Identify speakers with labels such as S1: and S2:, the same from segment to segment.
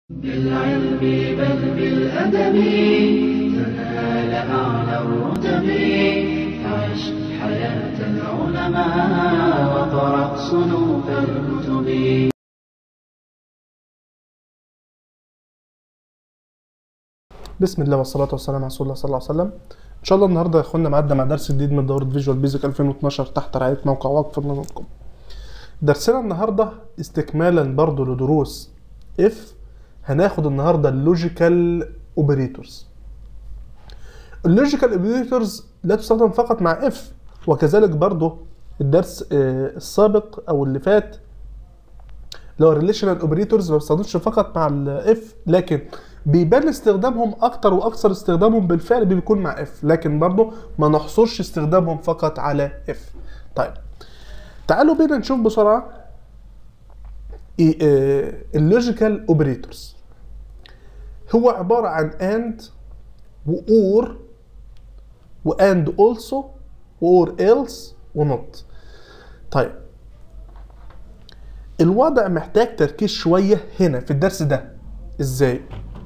S1: بالعلم بل بالأدب تنال أعلى الرتب عش حياة العلماء وقرأ صنوف الكتب
S2: بسم الله والصلاة والسلام على رسول الله صلى الله عليه وسلم إن شاء الله النهاردة يا إخوانا معدنا مع درس جديد من دورة فيجوال بيزك 2012 تحت رعاية موقع وقف منكم درسنا النهاردة استكمالا برضو لدروس اف هناخد النهاردة اللوجيكال اوبريتورز اللوجيكال اوبريتورز لا تستخدم فقط مع اف وكذلك برضو الدرس آه، السابق او اللي فات اللي هو الريليشنال اوبريتورز ما بيستخدمش فقط مع الاف لكن بيبان استخدامهم اكتر واكثر استخدامهم بالفعل بيكون مع اف لكن برضو ما نحصرش استخدامهم فقط على اف طيب تعالوا بينا نشوف بسرعه اللوجيكال اوبريتورز هو عباره عن اند واور واند اولسو واور ايلس ونوت طيب الوضع محتاج تركيز شويه هنا في الدرس ده ازاي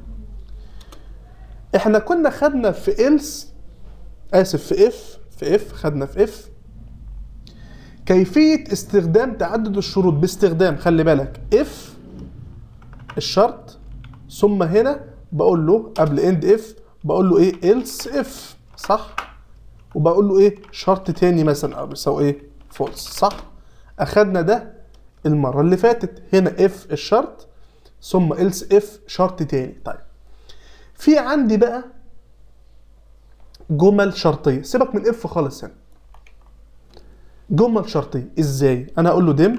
S2: احنا كنا خدنا في إلس اسف في اف في اف خدنا في اف كيفية استخدام تعدد الشروط باستخدام خلي بالك اف الشرط ثم هنا بقول له قبل اند اف بقول له ايه إلس اف صح وبقول له ايه شرط تاني مثلا او بيساوي ايه فولس صح اخدنا ده المرة اللي فاتت هنا اف الشرط ثم إلس اف شرط تاني طيب في عندي بقى جمل شرطية سيبك من اف خالص هنا جمل شرطية ازاي انا اقول له دم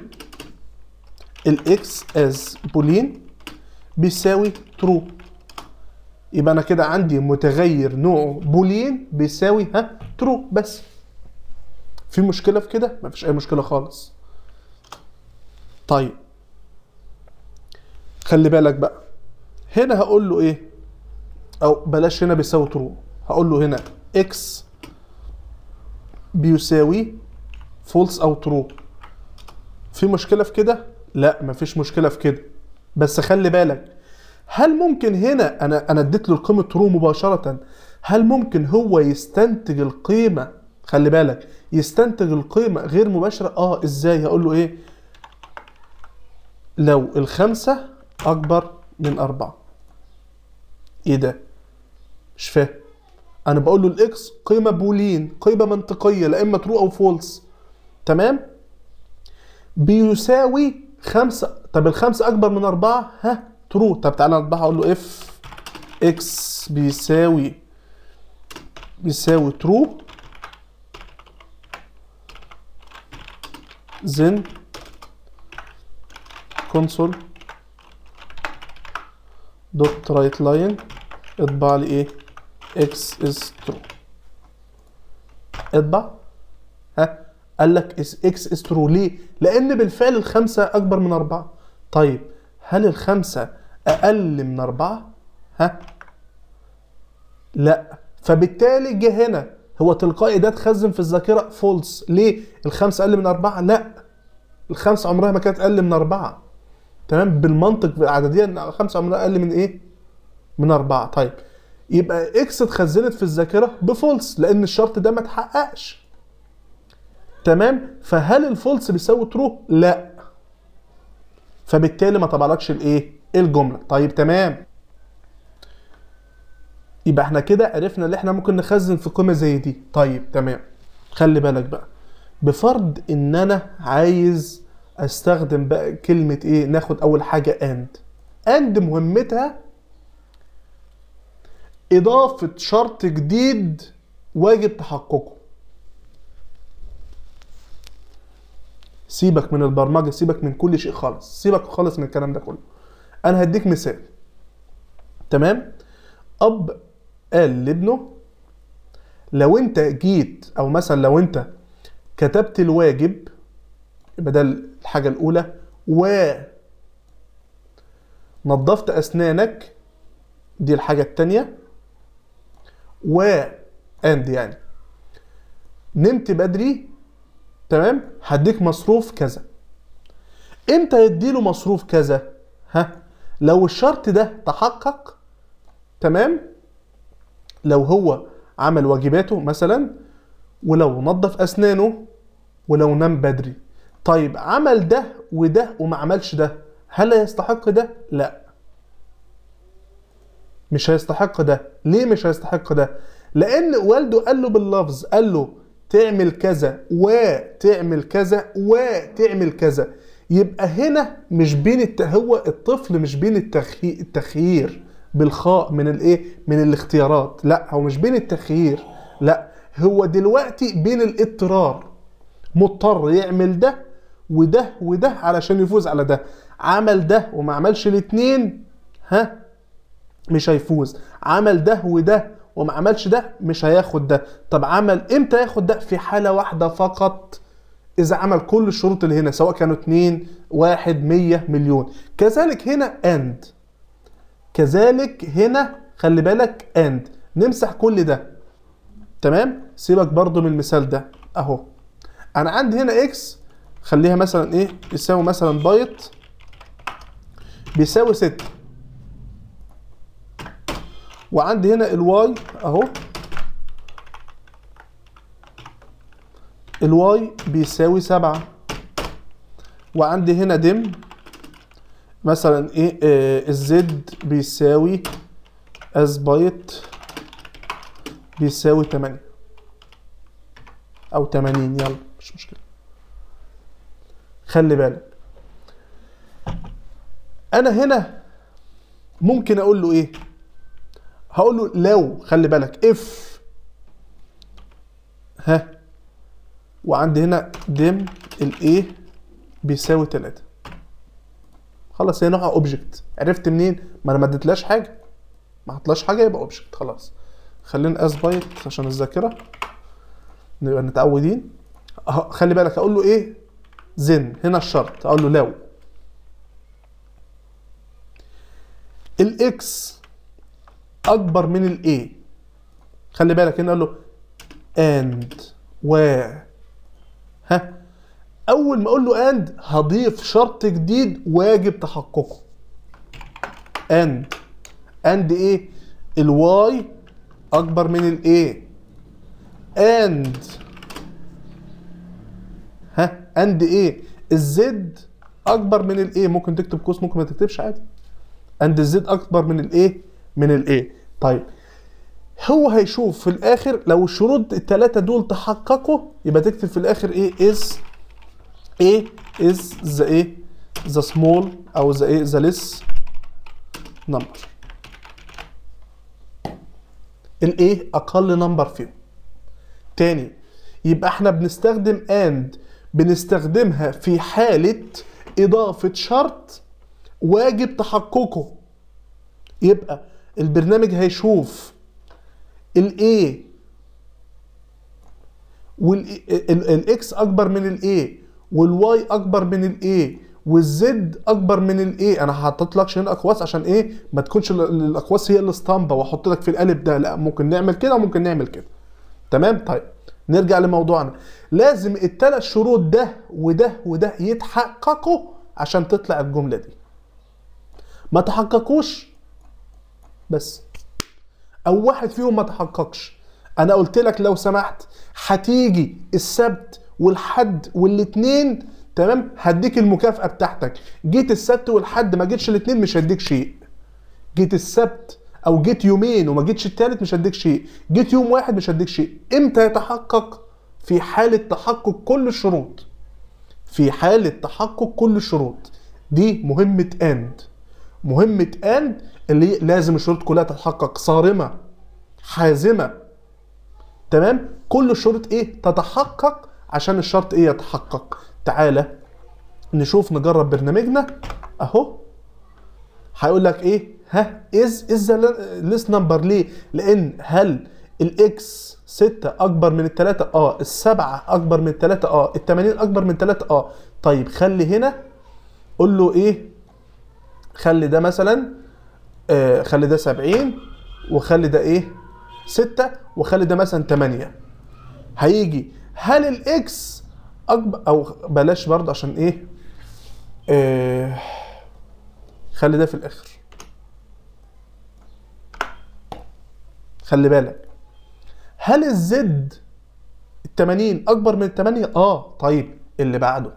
S2: الاكس از بولين بيساوي ترو يبقى انا كده عندي متغير نوعه بولين بيساوي ها ترو بس في مشكلة في كده مفيش اي مشكلة خالص طيب خلي بالك بقى هنا هقول له ايه او بلاش هنا بيساوي ترو هقول له هنا اكس بيساوي فولس او ترو في مشكله في كده لا مفيش مشكله في كده بس خلي بالك هل ممكن هنا انا انا اديت له القيمه ترو مباشره هل ممكن هو يستنتج القيمه خلي بالك يستنتج القيمه غير مباشره اه ازاي هقول له ايه لو الخمسة أكبر من أربعة إيه ده؟ مش فاهم أنا بقول له الإكس قيمة بولين قيمة منطقية لا إما ترو أو فولس تمام؟ بيساوي خمسة طب الخمسة أكبر من أربعة ها ترو طب تعالى نطبعها أقول له إف إكس بيساوي بيساوي ترو زن كونسول دوت رايت لاين اطبع لي ايه اكس از ترو اطبع ها قال لك اكس از ترو ليه لان بالفعل الخمسه اكبر من اربعه طيب هل الخمسه اقل من اربعه ها لا فبالتالي جه هنا هو تلقائي ده اتخزن في الذاكره فولس ليه الخمسه اقل من اربعه لا الخمسه عمرها ما كانت اقل من اربعه تمام بالمنطق عدديا خمسة عمرها اقل من ايه من أربعة طيب يبقى اكس اتخزنت في الذاكرة بفولس لأن الشرط ده ما اتحققش تمام فهل الفولس بيساوي ترو؟ لا فبالتالي ما طبعلكش الايه؟ الجملة طيب تمام يبقى احنا كده عرفنا ان احنا ممكن نخزن في قيمة زي دي طيب تمام خلي بالك بقى بفرض ان انا عايز استخدم بقى كلمة ايه ناخد اول حاجة اند اند مهمتها اضافة شرط جديد واجب تحققه سيبك من البرمجة سيبك من كل شيء خالص سيبك خالص من الكلام ده كله انا هديك مثال تمام اب قال لابنه لو انت جيت او مثلا لو انت كتبت الواجب يبقى ده الحاجة الأولى و نظفت أسنانك دي الحاجة التانية و اند يعني نمت بدري تمام هديك مصروف كذا امتى يديله مصروف كذا ها لو الشرط ده تحقق تمام لو هو عمل واجباته مثلا ولو نظف اسنانه ولو نام بدري طيب عمل ده وده وما عملش ده هل يستحق ده لا مش هيستحق ده ليه مش هيستحق ده لان والده قال له باللفظ قال له تعمل كذا وتعمل كذا وتعمل كذا يبقى هنا مش بين الت... هو الطفل مش بين التخي... التخيير بالخاء من الايه من الاختيارات لا هو مش بين التخيير لا هو دلوقتي بين الاضطرار مضطر يعمل ده وده وده علشان يفوز على ده عمل ده وما عملش الاتنين ها مش هيفوز عمل ده وده وما عملش ده مش هياخد ده طب عمل امتى ياخد ده في حالة واحدة فقط اذا عمل كل الشروط اللي هنا سواء كانوا اتنين واحد مية مليون كذلك هنا اند كذلك هنا خلي بالك اند نمسح كل ده تمام سيبك برضو من المثال ده اهو انا عندي هنا اكس خليها مثلا ايه يساوي مثلا بايت بيساوي ستة وعندي هنا الواي اهو الواي بيساوي سبعة وعندي هنا دم مثلا ايه آه الزد بيساوي از بايت بيساوي تمانية او تمانين يلا مش مشكلة خلي بالك انا هنا ممكن اقول له ايه هقول له لو خلي بالك اف ها وعندي هنا دم الايه بيساوي 3 خلاص هي نوعها اوبجكت عرفت منين ما انا ما اديتلاش حاجه ما حطلاش حاجه يبقى اوبجكت خلاص خلينا اس بايت عشان الذاكره نبقى متعودين أه خلي بالك اقول له ايه زن هنا الشرط اقول له لو الاكس اكبر من الاي خلي بالك هنا اقول له اند و ها اول ما اقول له اند هضيف شرط جديد واجب تحققه اند اند ايه الواي اكبر من الاي اند ها اند ايه الزد اكبر من الايه ممكن تكتب قوس ممكن ما تكتبش عادي اند الزد اكبر من الايه من الايه طيب هو هيشوف في الاخر لو الشروط الثلاثه دول تحققوا يبقى تكتب في الاخر ايه از ايه از ذا ايه ذا سمول او ذا ايه ذا ليس نمبر الايه اقل نمبر فيهم تاني يبقى احنا بنستخدم اند بنستخدمها في حالة إضافة شرط واجب تحققه يبقى البرنامج هيشوف الاي والاكس اكبر من الاي والواي اكبر من الاي والزد اكبر من الاي انا حطيت لكش هنا اقواس عشان ايه ما تكونش ال- الاقواس هي الاسطمبه واحط لك في القالب ده لا ممكن نعمل كده وممكن نعمل كده تمام طيب نرجع لموضوعنا لازم الثلاث شروط ده وده وده يتحققوا عشان تطلع الجمله دي ما تحققوش بس او واحد فيهم ما تحققش انا قلت لك لو سمحت هتيجي السبت والحد والاثنين تمام هديك المكافأة بتاعتك جيت السبت والحد ما جيتش الاثنين مش هديك شيء جيت السبت او جيت يومين وما جيتش التالت مش هديك شيء جيت يوم واحد مش هديك شيء امتى يتحقق في حالة تحقق كل الشروط في حالة تحقق كل الشروط دي مهمة اند مهمة اند اللي لازم الشروط كلها تتحقق صارمة حازمة تمام كل الشروط ايه تتحقق عشان الشرط ايه يتحقق تعالى نشوف نجرب برنامجنا اهو هيقول لك ايه ها از از ليس نمبر ليه لان هل الاكس 6 اكبر من الثلاثة اه السبعة اكبر من الثلاثة اه الثمانين اكبر من الثلاثة اه طيب خلي هنا قول له ايه خلي ده مثلا آه خلي ده 70 وخلي ده ايه 6 وخلي ده مثلا 8 هيجي هل الاكس اكبر او بلاش برضه عشان ايه آه خلي ده في الاخر خلي بالك هل الزد ال 80 اكبر من ال 8 اه طيب اللي بعده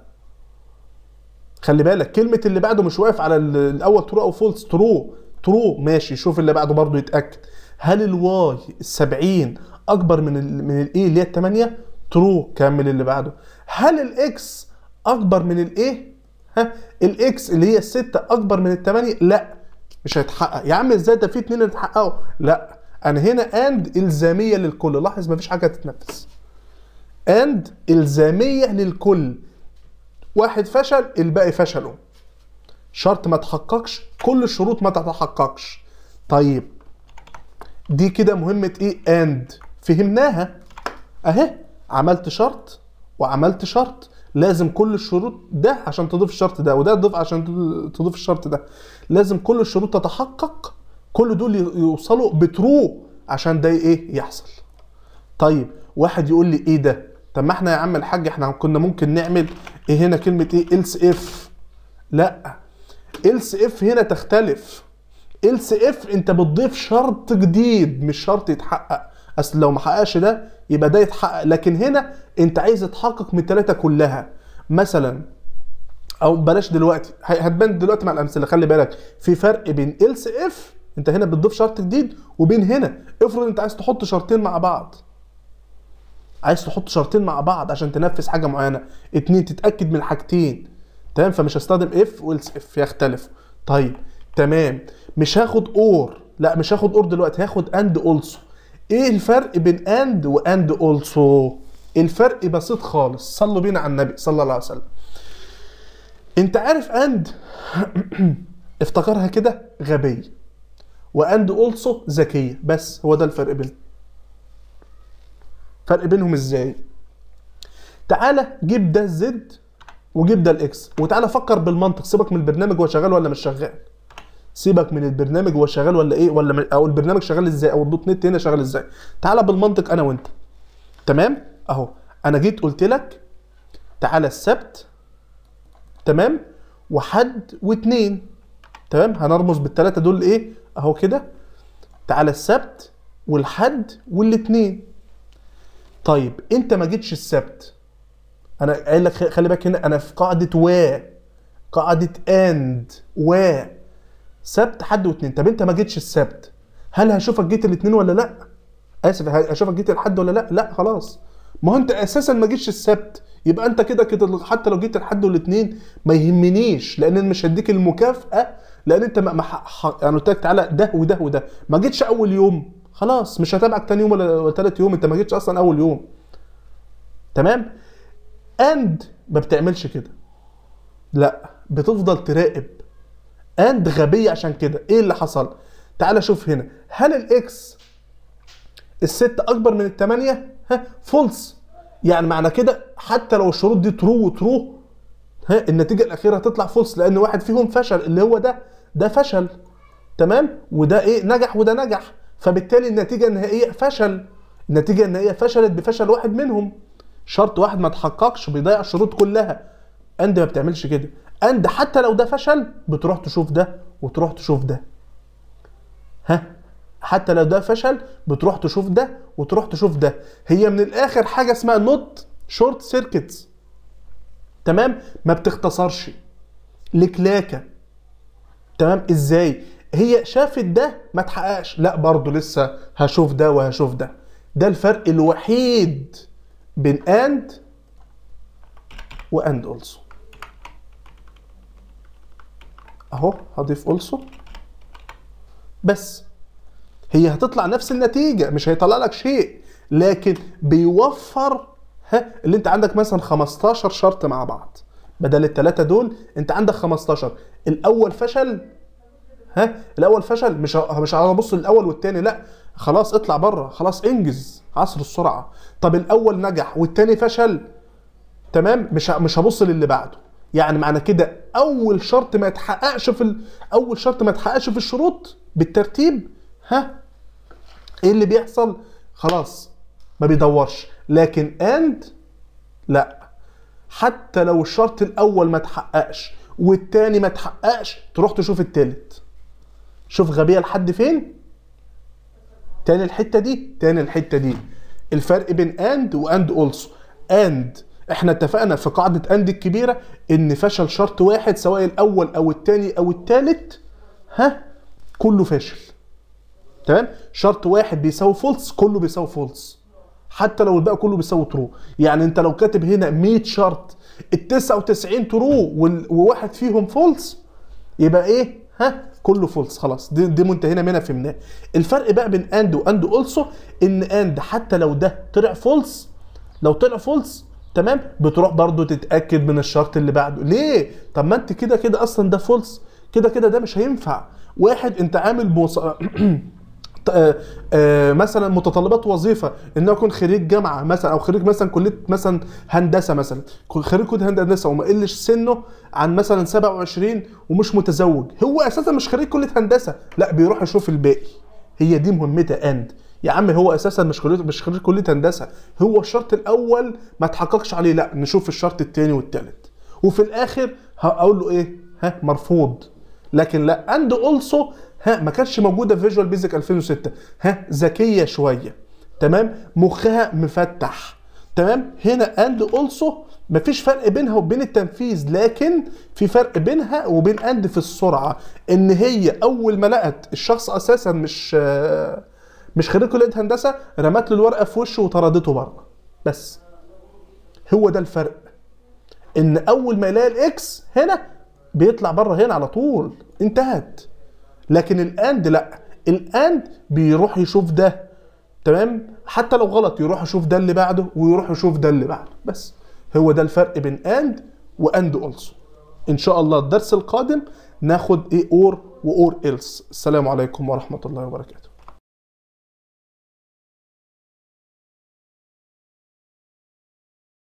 S2: خلي بالك كلمة اللي بعده مش واقف على ال- الأول ترو أو فولس ترو ترو ماشي شوف اللي بعده برضه يتأكد هل الواي السبعين أكبر من ال من الإيه اللي هي التمانية ترو كمل اللي بعده هل الإكس أكبر من الإيه ها الإكس اللي هي الستة أكبر من التمانية لا مش هيتحقق يا عم ازاي ده في اتنين اتحققوا لا أنا هنا أند إلزامية للكل لاحظ مفيش حاجة تتنفس أند إلزامية للكل واحد فشل الباقي فشلوا شرط ما تحققش كل الشروط ما تتحققش طيب دي كده مهمة ايه اند فهمناها اهي عملت شرط وعملت شرط لازم كل الشروط ده عشان تضيف الشرط ده وده تضيف عشان تضيف الشرط ده لازم كل الشروط تتحقق كل دول يوصلوا بترو عشان ده ايه يحصل طيب واحد يقول لي ايه ده طب ما احنا يا عم الحاج احنا كنا ممكن نعمل ايه هنا كلمة ايه else if لا else if هنا تختلف else if انت بتضيف شرط جديد مش شرط يتحقق اصل لو ما حققش ده يبقى ده يتحقق لكن هنا انت عايز تحقق من الثلاثه كلها مثلا او بلاش دلوقتي ه- هتبان دلوقتي مع الامثله خلي بالك في فرق بين else if انت هنا بتضيف شرط جديد وبين هنا افرض انت عايز تحط شرطين مع بعض عايز تحط شرطين مع بعض عشان تنفذ حاجه معينه اتنين تتاكد من حاجتين تمام فمش هستخدم اف والس اف يختلف طيب تمام مش هاخد اور لا مش هاخد اور دلوقتي هاخد اند اولسو ايه الفرق بين اند واند اولسو الفرق بسيط خالص صلوا بينا على النبي صلى الله عليه وسلم انت عارف اند افتكرها كده غبيه واند اولسو ذكيه بس هو ده الفرق بينهم فرق بينهم ازاي تعالى جيب ده الزد وجيب ده الاكس وتعالى فكر بالمنطق سيبك من البرنامج هو شغال ولا مش شغال سيبك من البرنامج هو شغال ولا ايه ولا م- او البرنامج شغال ازاي او الدوت نت هنا شغال ازاي تعالى بالمنطق انا وانت تمام اهو انا جيت قلت لك تعالى السبت تمام وحد واتنين تمام هنرمز بالثلاثه دول ايه اهو كده تعالى السبت والحد والاتنين طيب انت ما جيتش السبت انا قايل لك خ- خلي بالك هنا انا في قاعده و قاعده اند و سبت حد واثنين طب انت ما جيتش السبت هل هشوفك جيت الاثنين ولا لا اسف ه- هشوفك جيت الحد ولا لا لا خلاص ما هو انت اساسا ما جيتش السبت يبقى انت كده كده حتى لو جيت الحد والاثنين ما يهمنيش لان مش هديك المكافاه لان انت ما ما ح- ح- يعني قلت لك تعالى ده وده وده ما جيتش اول يوم خلاص مش هتابعك تاني يوم ولا ولا تالت يوم انت ما جيتش اصلا اول يوم تمام اند ما بتعملش كده لا بتفضل تراقب اند غبيه عشان كده ايه اللي حصل تعال شوف هنا هل الاكس الستة اكبر من الثمانية ها فولس يعني معنى كده حتى لو الشروط دي ترو وترو ها النتيجة الأخيرة هتطلع فولس لأن واحد فيهم فشل اللي هو ده ده فشل تمام وده إيه نجح وده نجح فبالتالي النتيجة النهائية فشل النتيجة النهائية فشلت بفشل واحد منهم شرط واحد ما تحققش بيضيع الشروط كلها اند ما بتعملش كده اند حتى لو ده فشل بتروح تشوف ده وتروح تشوف ده ها حتى لو ده فشل بتروح تشوف ده وتروح تشوف ده هي من الاخر حاجه اسمها نوت شورت سيركتس تمام ما بتختصرش لكلاكه تمام ازاي هي شافت ده ما تحققش لا برضه لسه هشوف ده وهشوف ده ده الفرق الوحيد بين اند واند اولسو اهو هضيف اولسو بس هي هتطلع نفس النتيجة مش هيطلع لك شيء لكن بيوفر ها اللي انت عندك مثلا 15 شرط مع بعض بدل الثلاثة دول انت عندك 15 الاول فشل ها الاول فشل مش ه- مش هبص للاول والتاني لا خلاص اطلع بره خلاص انجز عصر السرعة طب الاول نجح والتاني فشل تمام مش ه- مش هبص للي بعده يعني معنى كده اول شرط ما يتحققش في ال... اول شرط ما يتحققش في الشروط بالترتيب ها ايه اللي بيحصل خلاص ما بيدورش لكن اند لا حتى لو الشرط الاول ما اتحققش والتاني ما تحققش تروح تشوف التالت شوف غبية لحد فين تاني الحتة دي تاني الحتة دي الفرق بين اند واند اولسو اند احنا اتفقنا في قاعدة اند الكبيرة ان فشل شرط واحد سواء الاول او التاني او التالت ها كله فاشل تمام شرط واحد بيساوي فولس كله بيساوي فولس حتى لو الباقي كله بيساوي ترو يعني انت لو كاتب هنا 100 شرط ال 99 ترو وال- وواحد فيهم فولس يبقى ايه ها كله فولس خلاص دي, دي منتهينا منها فهمناه الفرق بقى بين اند واند اولسو ان اند حتى لو ده طلع فولس لو طلع فولس تمام بتروح برضو تتاكد من الشرط اللي بعده ليه طب ما انت كده كده اصلا ده فولس كده كده ده مش هينفع واحد انت عامل موص... آه، آه، مثلا متطلبات وظيفه انه يكون خريج جامعه مثلا او خريج مثلا كليه مثلا هندسه مثلا خريج كليه هندسه وما قلش سنه عن مثلا 27 ومش متزوج هو اساسا مش خريج كليه هندسه لا بيروح يشوف الباقي هي دي مهمتها اند يا عم هو اساسا مش خريج مش خريج كليه هندسه هو الشرط الاول ما تحققش عليه لا نشوف الشرط الثاني والثالث وفي الاخر هقول له ايه ها مرفوض لكن لا اند اولسو ها ما كانتش موجوده في فيجوال بيزك 2006 ها ذكيه شويه تمام مخها مفتح تمام هنا اند اولسو مفيش فرق بينها وبين التنفيذ لكن في فرق بينها وبين اند في السرعه ان هي اول ما لقت الشخص اساسا مش آه، مش خريج كليه هندسه رمت له الورقه في وشه وطردته بره بس هو ده الفرق ان اول ما يلاقي الاكس هنا بيطلع بره هنا على طول انتهت لكن الاند لا الاند بيروح يشوف ده تمام حتى لو غلط يروح يشوف ده اللي بعده ويروح يشوف ده اللي بعده بس هو ده الفرق بين اند واند اولسو ان شاء الله الدرس القادم ناخد ايه اور واور ايلس السلام عليكم ورحمه الله وبركاته